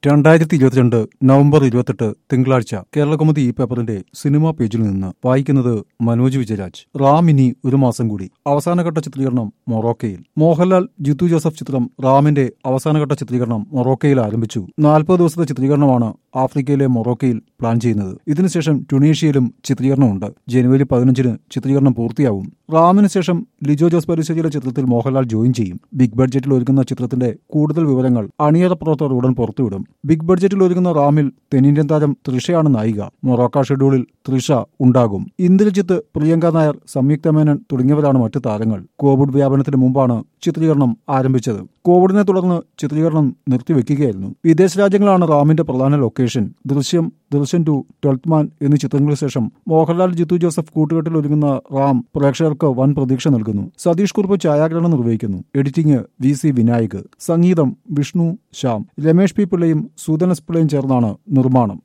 രണ്ടായിരത്തി ഇരുപത്തിരണ്ട് നവംബർ ഇരുപത്തെട്ട് തിങ്കളാഴ്ച കേരളകൗമുദി ഈ പേപ്പറിന്റെ സിനിമാ പേജിൽ നിന്ന് വായിക്കുന്നത് മനോജ് വിജയരാജ് റാം ഇനി ഒരു മാസം കൂടി അവസാനഘട്ട ചിത്രീകരണം മൊറോക്കയിൽ മോഹൻലാൽ ജിത്തു ജോസഫ് ചിത്രം റാമിന്റെ അവസാനഘട്ട ചിത്രീകരണം മൊറോക്കയിൽ ആരംഭിച്ചു നാൽപ്പത് ദിവസത്തെ ചിത്രീകരണമാണ് ആഫ്രിക്കയിലെ മൊറോക്കയിൽ പ്ലാൻ ചെയ്യുന്നത് ഇതിനുശേഷം ടുണീഷ്യയിലും ചിത്രീകരണമുണ്ട് ജനുവരി പതിനഞ്ചിന് ചിത്രീകരണം പൂർത്തിയാവും റാമിന് ശേഷം ലിജോ ജോസ് പരിശീലിച്ച ചിത്രത്തിൽ മോഹൻലാൽ ജോയിൻ ചെയ്യും ബിഗ് ബഡ്ജറ്റിൽ ഒരുങ്ങുന്ന ചിത്രത്തിന്റെ കൂടുതൽ വിവരങ്ങൾ അണിയറ പ്രവർത്തകർ ഉടൻ പുറത്തുവിടും ബിഗ് ബഡ്ജറ്റിൽ ഒരുങ്ങുന്ന റാമിൽ തെന്നിന്ത്യൻ താരം തൃഷയാണ് നായിക മൊറോക്ക ഷെഡ്യൂളിൽ തൃഷ ഉണ്ടാകും ഇന്ദ്രജിത്ത് പ്രിയങ്ക നായർ സംയുക്ത മേനൻ തുടങ്ങിയവരാണ് മറ്റു താരങ്ങൾ കോവിഡ് വ്യാപനത്തിന് മുമ്പാണ് ചിത്രീകരണം ആരംഭിച്ചത് കോവിഡിനെ തുടർന്ന് ചിത്രീകരണം നിർത്തിവെക്കുകയായിരുന്നു വിദേശ രാജ്യങ്ങളാണ് റാമിന്റെ പ്രധാന ലൊക്കേഷൻ ദൃശ്യം ദൃശ്യം ടു ട്വൽത്ത് മാൻ എന്നീ ചിത്രങ്ങൾക്ക് ശേഷം മോഹൻലാൽ ജിത്തു ജോസഫ് കൂട്ടുകെട്ടിൽ ഒരുങ്ങുന്ന റാം പ്രേക്ഷകർക്ക് വൻ പ്രതീക്ഷ നൽകുന്നു സതീഷ് കുറുപ്പ് ഛായാഗ്രഹണം നിർവഹിക്കുന്നു എഡിറ്റിംഗ് വി സി വിനായക് സംഗീതം വിഷ്ണു ശ്യാം രമേഷ് പി പിള്ളയും സൂദനസ് പിള്ളയും ചേർന്നാണ് നിർമ്മാണം